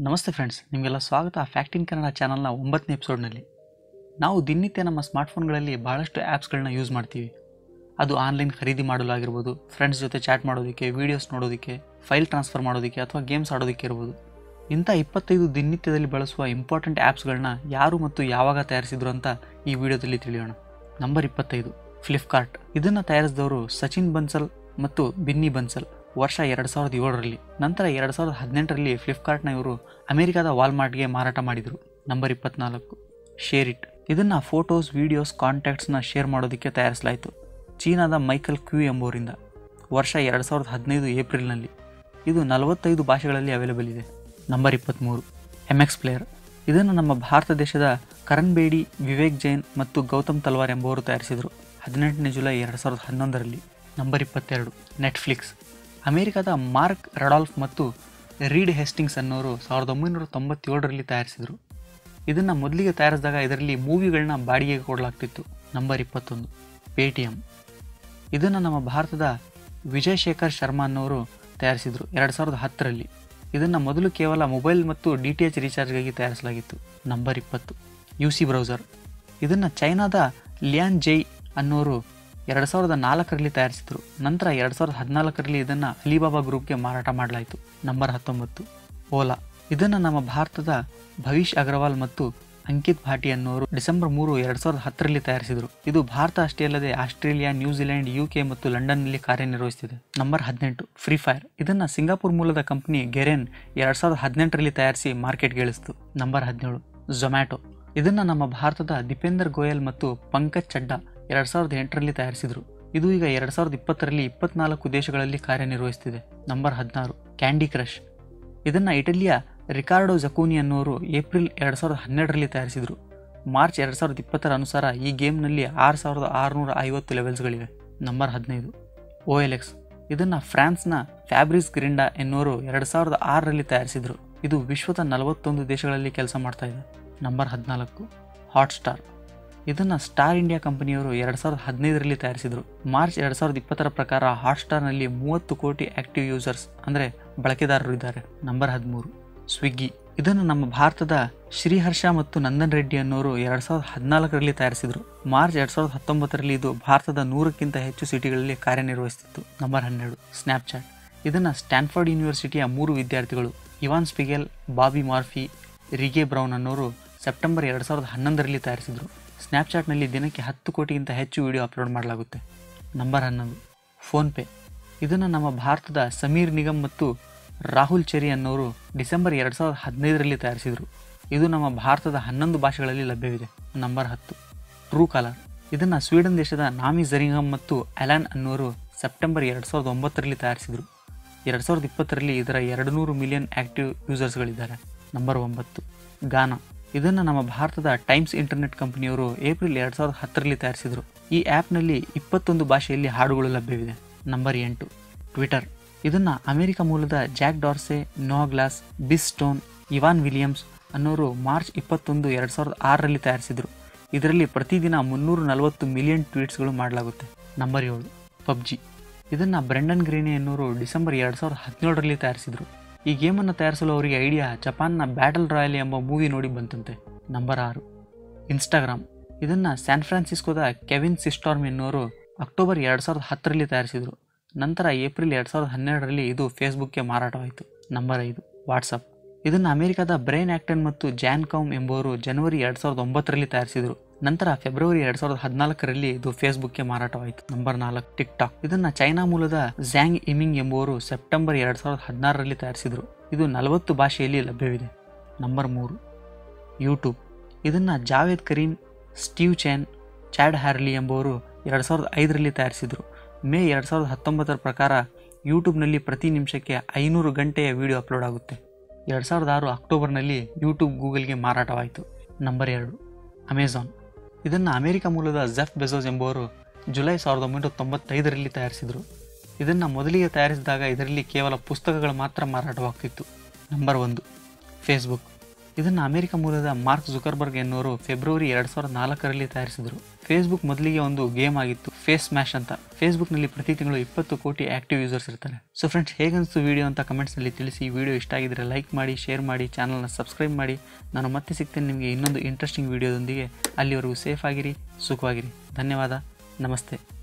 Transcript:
ನಮಸ್ತೆ ಫ್ರೆಂಡ್ಸ್ ನಿಮಗೆಲ್ಲ ಸ್ವಾಗತ ಫ್ಯಾಕ್ಟ್ ಇನ್ ಕನ್ನಡ ಚಾನಲ್ನ ಒಂಬತ್ತನೇ ಎಪಿಸೋಡ್ನಲ್ಲಿ ನಾವು ದಿನನಿತ್ಯ ನಮ್ಮ ಸ್ಮಾರ್ಟ್ಫೋನ್ಗಳಲ್ಲಿ ಭಾಳಷ್ಟು ಆ್ಯಪ್ಸ್ಗಳನ್ನ ಯೂಸ್ ಮಾಡ್ತೀವಿ ಅದು ಆನ್ಲೈನ್ ಖರೀದಿ ಮಾಡಲು ಆಗಿರ್ಬೋದು ಫ್ರೆಂಡ್ಸ್ ಜೊತೆ ಚಾಟ್ ಮಾಡೋದಕ್ಕೆ ವೀಡಿಯೋಸ್ ನೋಡೋದಕ್ಕೆ ಫೈಲ್ ಟ್ರಾನ್ಸ್ಫರ್ ಮಾಡೋದಕ್ಕೆ ಅಥವಾ ಗೇಮ್ಸ್ ಆಡೋದಕ್ಕೆ ಇರ್ಬೋದು ಇಂಥ ಇಪ್ಪತ್ತೈದು ದಿನನಿತ್ಯದಲ್ಲಿ ಬಳಸುವ ಇಂಪಾರ್ಟೆಂಟ್ ಆ್ಯಪ್ಸ್ಗಳನ್ನ ಯಾರು ಮತ್ತು ಯಾವಾಗ ತಯಾರಿಸಿದ್ರು ಅಂತ ಈ ವಿಡಿಯೋದಲ್ಲಿ ತಿಳಿಯೋಣ ನಂಬರ್ ಇಪ್ಪತ್ತೈದು ಫ್ಲಿಪ್ಕಾರ್ಟ್ ಇದನ್ನು ತಯಾರಿಸಿದವರು ಸಚಿನ್ ಬನ್ಸಲ್ ಮತ್ತು ಬಿನ್ನಿ ಬನ್ಸಲ್ ವರ್ಷ ಎರಡು ಸಾವಿರದ ಏಳರಲ್ಲಿ ನಂತರ ಎರಡು ಸಾವಿರದ ಹದಿನೆಂಟರಲ್ಲಿ ಫ್ಲಿಪ್ಕಾರ್ಟ್ನ ಇವರು ಅಮೆರಿಕದ ವಾಲ್ಮಾರ್ಟ್ಗೆ ಮಾರಾಟ ಮಾಡಿದರು ನಂಬರ್ ಇಪ್ಪತ್ನಾಲ್ಕು ಶೇರ್ ಇಟ್ ಇದನ್ನು ಫೋಟೋಸ್ ವೀಡಿಯೋಸ್ ಕಾಂಟ್ಯಾಕ್ಟ್ಸ್ನ ಶೇರ್ ಮಾಡೋದಕ್ಕೆ ತಯಾರಿಸಲಾಯಿತು ಚೀನಾದ ಮೈಕಲ್ ಕ್ಯೂ ಎಂಬುವರಿಂದ ವರ್ಷ ಎರಡು ಸಾವಿರದ ಹದಿನೈದು ಏಪ್ರಿಲ್ನಲ್ಲಿ ಇದು ನಲವತ್ತೈದು ಭಾಷೆಗಳಲ್ಲಿ ಅವೈಲೇಬಲ್ ಇದೆ ನಂಬರ್ ಇಪ್ಪತ್ತ್ಮೂರು ಎಮ್ ಎಕ್ಸ್ ಪ್ಲೇಯರ್ ಇದನ್ನು ನಮ್ಮ ಭಾರತ ದೇಶದ ಕರಣ್ ಬೇಡಿ ವಿವೇಕ್ ಜೈನ್ ಮತ್ತು ಗೌತಮ್ ತಲ್ವಾರ್ ಎಂಬುವರು ತಯಾರಿಸಿದರು ಹದಿನೆಂಟನೇ ಜುಲೈ ಎರಡು ಸಾವಿರದ ಹನ್ನೊಂದರಲ್ಲಿ ನಂಬರ್ ಇಪ್ಪತ್ತೆರಡು ನೆಟ್ಫ್ಲಿಕ್ಸ್ ಅಮೆರಿಕದ ಮಾರ್ಕ್ ರಡಾಲ್ಫ್ ಮತ್ತು ರೀಡ್ ಹೆಸ್ಟಿಂಗ್ಸ್ ಅನ್ನೋರು ಸಾವಿರದ ಒಂಬೈನೂರ ತೊಂಬತ್ತೇಳರಲ್ಲಿ ತಯಾರಿಸಿದರು ಇದನ್ನು ಮೊದಲಿಗೆ ತಯಾರಿಸಿದಾಗ ಇದರಲ್ಲಿ ಮೂವಿಗಳನ್ನ ಬಾಡಿಗೆಗೆ ಕೊಡಲಾಗ್ತಿತ್ತು ನಂಬರ್ ಇಪ್ಪತ್ತೊಂದು ಪೇಟಿಎಮ್ ಇದನ್ನು ನಮ್ಮ ಭಾರತದ ವಿಜಯ್ ಶೇಖರ್ ಶರ್ಮಾ ಅನ್ನೋರು ತಯಾರಿಸಿದರು ಎರಡು ಸಾವಿರದ ಹತ್ತರಲ್ಲಿ ಇದನ್ನು ಮೊದಲು ಕೇವಲ ಮೊಬೈಲ್ ಮತ್ತು ಡಿ ಟಿ ಎಚ್ ರೀಚಾರ್ಜ್ಗಾಗಿ ತಯಾರಿಸಲಾಗಿತ್ತು ನಂಬರ್ ಇಪ್ಪತ್ತು ಯು ಸಿ ಬ್ರೌಸರ್ ಇದನ್ನು ಚೈನಾದ ಲಿಯಾನ್ ಜೈ ಅನ್ನೋರು ಎರಡು ಸಾವಿರದ ನಾಲ್ಕರಲ್ಲಿ ತಯಾರಿಸಿದರು ನಂತರ ಎರಡು ಸಾವಿರದ ಹದಿನಾಲ್ಕರಲ್ಲಿ ಇದನ್ನು ಅಲಿಬಾಬಾ ಗ್ರೂಪ್ಗೆ ಮಾರಾಟ ಮಾಡಲಾಯಿತು ನಂಬರ್ ಹತ್ತೊಂಬತ್ತು ಓಲಾ ಇದನ್ನು ನಮ್ಮ ಭಾರತದ ಭವಿಷ್ ಅಗ್ರವಾಲ್ ಮತ್ತು ಅಂಕಿತ್ ಭಾಟಿ ಅನ್ನೋರು ಡಿಸೆಂಬರ್ ಮೂರು ಎರಡು ಸಾವಿರದ ಹತ್ತರಲ್ಲಿ ತಯಾರಿಸಿದರು ಇದು ಭಾರತ ಅಷ್ಟೇ ಅಲ್ಲದೆ ಆಸ್ಟ್ರೇಲಿಯಾ ನ್ಯೂಜಿಲೆಂಡ್ ಯುಕೆ ಮತ್ತು ಲಂಡನ್ನಲ್ಲಿ ಕಾರ್ಯನಿರ್ವಹಿಸುತ್ತಿದೆ ನಂಬರ್ ಹದಿನೆಂಟು ಫ್ರೀ ಫೈರ್ ಇದನ್ನು ಸಿಂಗಾಪುರ್ ಮೂಲದ ಕಂಪನಿ ಗೆರೆನ್ ಎರಡು ಸಾವಿರದ ಹದಿನೆಂಟರಲ್ಲಿ ತಯಾರಿಸಿ ಮಾರ್ಕೆಟ್ಗೆ ಇಳಿಸಿತು ನಂಬರ್ ಹದಿನೇಳು ಝೊಮ್ಯಾಟೊ ಇದನ್ನು ನಮ್ಮ ಭಾರತದ ದೀಪೇಂದರ್ ಗೋಯಲ್ ಮತ್ತು ಪಂಕಜ್ ಚಡ್ಡಾ ಎರಡು ಸಾವಿರದ ಎಂಟರಲ್ಲಿ ತಯಾರಿಸಿದರು ಇದು ಈಗ ಎರಡು ಸಾವಿರದ ಇಪ್ಪತ್ತರಲ್ಲಿ ಇಪ್ಪತ್ನಾಲ್ಕು ದೇಶಗಳಲ್ಲಿ ಕಾರ್ಯನಿರ್ವಹಿಸುತ್ತಿದೆ ನಂಬರ್ ಹದಿನಾರು ಕ್ಯಾಂಡಿ ಕ್ರಶ್ ಇದನ್ನು ಇಟಲಿಯ ರಿಕಾರ್ಡೋ ಜಕೋನಿ ಅನ್ನೋರು ಏಪ್ರಿಲ್ ಎರಡು ಸಾವಿರದ ಹನ್ನೆರಡರಲ್ಲಿ ತಯಾರಿಸಿದರು ಮಾರ್ಚ್ ಎರಡು ಸಾವಿರದ ಇಪ್ಪತ್ತರ ಅನುಸಾರ ಈ ಗೇಮ್ನಲ್ಲಿ ಆರು ಸಾವಿರದ ಆರುನೂರ ಐವತ್ತು ಲೆವೆಲ್ಸ್ಗಳಿವೆ ನಂಬರ್ ಹದಿನೈದು ಓ ಎಲ್ ಎಕ್ಸ್ ಇದನ್ನು ಫ್ರಾನ್ಸ್ನ ಫ್ಯಾಬ್ರಿಸ್ ಗ್ರಿಂಡಾ ಎನ್ನುವರು ಎರಡು ಸಾವಿರದ ಆರರಲ್ಲಿ ತಯಾರಿಸಿದರು ಇದು ವಿಶ್ವದ ನಲವತ್ತೊಂದು ದೇಶಗಳಲ್ಲಿ ಕೆಲಸ ಮಾಡ್ತಾ ಇದೆ ನಂಬರ್ ಹದಿನಾಲ್ಕು ಹಾಟ್ಸ್ಟಾರ್ ಇದನ್ನು ಸ್ಟಾರ್ ಇಂಡಿಯಾ ಕಂಪನಿಯವರು ಎರಡು ಸಾವಿರದ ಹದಿನೈದರಲ್ಲಿ ತಯಾರಿಸಿದರು ಮಾರ್ಚ್ ಎರಡು ಸಾವಿರದ ಇಪ್ಪತ್ತರ ಪ್ರಕಾರ ಹಾಟ್ಸ್ಟಾರ್ನಲ್ಲಿ ಮೂವತ್ತು ಕೋಟಿ ಆಕ್ಟಿವ್ ಯೂಸರ್ಸ್ ಅಂದರೆ ಬಳಕೆದಾರರು ಇದ್ದಾರೆ ನಂಬರ್ ಹದಿಮೂರು ಸ್ವಿಗ್ಗಿ ಇದನ್ನು ನಮ್ಮ ಭಾರತದ ಶ್ರೀಹರ್ಷ ಮತ್ತು ನಂದನ್ ರೆಡ್ಡಿ ಅನ್ನೋರು ಎರಡು ಸಾವಿರದ ಹದಿನಾಲ್ಕರಲ್ಲಿ ತಯಾರಿಸಿದರು ಮಾರ್ಚ್ ಎರಡು ಸಾವಿರದ ಹತ್ತೊಂಬತ್ತರಲ್ಲಿ ಇದು ಭಾರತದ ನೂರಕ್ಕಿಂತ ಹೆಚ್ಚು ಸಿಟಿಗಳಲ್ಲಿ ಕಾರ್ಯನಿರ್ವಹಿಸುತ್ತಿತ್ತು ನಂಬರ್ ಹನ್ನೆರಡು ಸ್ನ್ಯಾಪ್ಚಾಟ್ ಇದನ್ನು ಸ್ಟ್ಯಾನ್ಫರ್ಡ್ ಯೂನಿವರ್ಸಿಟಿಯ ಮೂರು ವಿದ್ಯಾರ್ಥಿಗಳು ಇವಾನ್ ಸ್ಪಿಗೆಲ್ ಬಾಬಿ ಮಾರ್ಫಿ ರಿಗೆ ಬ್ರೌನ್ ಅನ್ನೋರು ಸೆಪ್ಟೆಂಬರ್ ಎರಡು ಸಾವಿರದ ಹನ್ನೊಂದರಲ್ಲಿ ತಯಾರಿಸಿದರು ಸ್ನ್ಯಾಪ್ಚಾಟ್ನಲ್ಲಿ ದಿನಕ್ಕೆ ಹತ್ತು ಕೋಟಿಗಿಂತ ಹೆಚ್ಚು ವಿಡಿಯೋ ಅಪ್ಲೋಡ್ ಮಾಡಲಾಗುತ್ತೆ ನಂಬರ್ ಹನ್ನೊಂದು ಫೋನ್ಪೇ ಇದನ್ನು ನಮ್ಮ ಭಾರತದ ಸಮೀರ್ ನಿಗಮ್ ಮತ್ತು ರಾಹುಲ್ ಚೆರಿ ಅನ್ನೋರು ಡಿಸೆಂಬರ್ ಎರಡು ಸಾವಿರದ ಹದಿನೈದರಲ್ಲಿ ತಯಾರಿಸಿದರು ಇದು ನಮ್ಮ ಭಾರತದ ಹನ್ನೊಂದು ಭಾಷೆಗಳಲ್ಲಿ ಲಭ್ಯವಿದೆ ನಂಬರ್ ಹತ್ತು ಟ್ರೂ ಕಾಲರ್ ಇದನ್ನು ಸ್ವೀಡನ್ ದೇಶದ ನಾಮಿ ಜರಿಂಗಮ್ ಮತ್ತು ಅಲಾನ್ ಅನ್ನೋರು ಸೆಪ್ಟೆಂಬರ್ ಎರಡು ಸಾವಿರದ ಒಂಬತ್ತರಲ್ಲಿ ತಯಾರಿಸಿದರು ಎರಡು ಸಾವಿರದ ಇಪ್ಪತ್ತರಲ್ಲಿ ಇದರ ಎರಡು ನೂರು ಮಿಲಿಯನ್ ಆ್ಯಕ್ಟಿವ್ ಯೂಸರ್ಸ್ಗಳಿದ್ದಾರೆ ನಂಬರ್ ಒಂಬತ್ತು ಗಾನಾ ಇದನ್ನು ನಮ್ಮ ಭಾರತದ ಟೈಮ್ಸ್ ಇಂಟರ್ನೆಟ್ ಕಂಪನಿಯವರು ಏಪ್ರಿಲ್ ಎರಡು ಸಾವಿರದ ಹತ್ತರಲ್ಲಿ ತಯಾರಿಸಿದರು ಈ ಆ್ಯಪ್ನಲ್ಲಿ ಇಪ್ಪತ್ತೊಂದು ಭಾಷೆಯಲ್ಲಿ ಹಾಡುಗಳು ಲಭ್ಯವಿದೆ ನಂಬರ್ ಎಂಟು ಟ್ವಿಟರ್ ಇದನ್ನು ಅಮೆರಿಕ ಮೂಲದ Jack Dorsey Noah Glass Biz Stone Evan Williams ಅನ್ನೋರು ಮಾರ್ಚ್ ಇಪ್ಪತ್ತೊಂದು ಎರಡು ಸಾವಿರದ ಆರರಲ್ಲಿ ತಯಾರಿಸಿದರು ಇದರಲ್ಲಿ ಪ್ರತಿದಿನ ಮುನ್ನೂರ ನಲವತ್ತು ಮಿಲಿಯನ್ ಟ್ವೀಟ್ಸ್ಗಳು ಮಾಡಲಾಗುತ್ತೆ ನಂಬರ್ ಏಳು ಪಬ್ಜಿ ಇದನ್ನು ಬ್ರೆಂಡನ್ ಗ್ರೀನೆ ಅನ್ನೋರು ಡಿಸೆಂಬರ್ ಎರಡು ಸಾವಿರದ ಹದಿನೇಳರಲ್ಲಿ ತಯಾರಿಸಿದರು ಈ ಗೇಮನ್ನು ತಯಾರಿಸಲು ಅವರಿಗೆ ಐಡಿಯಾ ಜಪಾನ್ನ ಬ್ಯಾಟಲ್ ರಾಯಲ್ ಎಂಬ ಮೂವಿ ನೋಡಿ ಬಂತಂತೆ ನಂಬರ್ ಆರು ಇನ್ಸ್ಟಾಗ್ರಾಮ್ ಇದನ್ನು ಸ್ಯಾನ್ ಫ್ರಾನ್ಸಿಸ್ಕೋದ ಕೆವಿನ್ ಸಿಸ್ಟಾರ್ಮ್ ಎನ್ನುವರು ಅಕ್ಟೋಬರ್ ಎರಡು ಸಾವಿರದ ಹತ್ತರಲ್ಲಿ ತಯಾರಿಸಿದರು ನಂತರ ಏಪ್ರಿಲ್ ಎರಡು ಸಾವಿರದ ಹನ್ನೆರಡರಲ್ಲಿ ಇದು ಫೇಸ್ಬುಕ್ಗೆ ಮಾರಾಟವಾಯಿತು ನಂಬರ್ ಐದು ವಾಟ್ಸಪ್ ಇದನ್ನು ಅಮೆರಿಕದ ಬ್ರೈನ್ ಆಕ್ಟನ್ ಮತ್ತು ಜಾನ್ ಕೌಮ್ ಎಂಬುವರು ಜನವರಿ ಎರಡು ಸಾವಿರದ ಒಂಬತ್ತರಲ್ಲಿ ತಯಾರಿಸಿದರು ನಂತರ ಫೆಬ್ರವರಿ ಎರಡು ಸಾವಿರದ ಹದಿನಾಲ್ಕರಲ್ಲಿ ಇದು ಫೇಸ್ಬುಕ್ಗೆ ಮಾರಾಟವಾಯಿತು ನಂಬರ್ ನಾಲ್ಕು ಟಿಕ್ ಟಾಕ್ ಇದನ್ನು ಚೈನಾ ಮೂಲದ ಝ್ಯಾಂಗ್ ಇಮಿಂಗ್ ಎಂಬುವರು ಸೆಪ್ಟೆಂಬರ್ ಎರಡು ಸಾವಿರದ ಹದಿನಾರರಲ್ಲಿ ತಯಾರಿಸಿದರು ಇದು ನಲವತ್ತು ಭಾಷೆಯಲ್ಲಿ ಲಭ್ಯವಿದೆ ನಂಬರ್ ಮೂರು ಯೂಟ್ಯೂಬ್ ಇದನ್ನು Jawed Karim Steve Chen Chad Hurley ಎಂಬುವರು ಎರಡು ಸಾವಿರದ ಐದರಲ್ಲಿ ತಯಾರಿಸಿದರು ಮೇ ಎರಡು ಸಾವಿರದ ಹತ್ತೊಂಬತ್ತರ ಪ್ರಕಾರ ಯೂಟ್ಯೂಬ್ನಲ್ಲಿ ಪ್ರತಿ ನಿಮಿಷಕ್ಕೆ ಐನೂರು ಗಂಟೆಯ ವಿಡಿಯೋ ಅಪ್ಲೋಡ್ ಆಗುತ್ತೆ ಎರಡು ಸಾವಿರದ ಆರು ಅಕ್ಟೋಬರ್ನಲ್ಲಿ ಯೂಟ್ಯೂಬ್ ಗೂಗಲ್ಗೆ ಮಾರಾಟವಾಯಿತು ನಂಬರ್ ಎರಡು ಅಮೆಝಾನ್ ಇದನ್ನು ಅಮೆರಿಕ ಮೂಲದ ಜೆಫ್ ಬೆಜೋಸ್ ಎಂಬುವರು ಜುಲೈ ಸಾವಿರದ ಒಂಬೈನೂರ ತೊಂಬತ್ತೈದರಲ್ಲಿ ತಯಾರಿಸಿದರು ಇದನ್ನು ಮೊದಲಿಗೆ ತಯಾರಿಸಿದಾಗ ಇದರಲ್ಲಿ ಕೇವಲ ಪುಸ್ತಕಗಳು ಮಾತ್ರ ಮಾರಾಟವಾಗ್ತಿತ್ತು ನಂಬರ್ ಒಂದು ಫೇಸ್ಬುಕ್ ಇದನ್ನು ಅಮೆರಿಕ ಮೂಲದ ಮಾರ್ಕ್ ಜುಕರ್ಬರ್ಗ್ ಎನ್ನುವರು ಫೆಬ್ರವರಿ ಎರಡು ಸಾವಿರದ ನಾಲ್ಕರಲ್ಲಿ ತಯಾರಿಸಿದರು ಫೇಸ್ಬುಕ್ ಮೊದಲಿಗೆ ಒಂದು ಗೇಮ್ ಆಗಿತ್ತು ಫೇಸ್ ಮ್ಯಾಶ್ ಅಂತ ಫೇಸ್ಬುಕ್ನಲ್ಲಿ ಪ್ರತಿ ತಿಂಗಳು ಇಪ್ಪತ್ತು ಕೋಟಿ ಆಕ್ಟಿವ್ ಯೂಸರ್ಸ್ ಇರ್ತಾರೆ ಸೊ ಫ್ರೆಂಡ್ಸ್ ಹೇಗನ್ನಿಸ್ತು ವಿಡಿಯೋ ಅಂತ ಕಮೆಂಟ್ಸ್ನಲ್ಲಿ ತಿಳಿಸಿ ವಿಡಿಯೋ ಇಷ್ಟ ಆಗಿದ್ರೆ ಲೈಕ್ ಮಾಡಿ ಶೇರ್ ಮಾಡಿ ಚಾನಲ್ನ ಸಬ್ಸ್ಕ್ರೈಬ್ ಮಾಡಿ ನಾನು ಮತ್ತೆ ಸಿಗ್ತೇನೆ ನಿಮಗೆ ಇನ್ನೊಂದು ಇಂಟ್ರೆಸ್ಟಿಂಗ್ ವಿಡಿಯೋದೊಂದಿಗೆ ಅಲ್ಲಿವರೆಗೂ ಸೇಫ್ ಆಗಿರಿ ಸುಖವಾಗಿರಿ ಧನ್ಯವಾದ ನಮಸ್ತೆ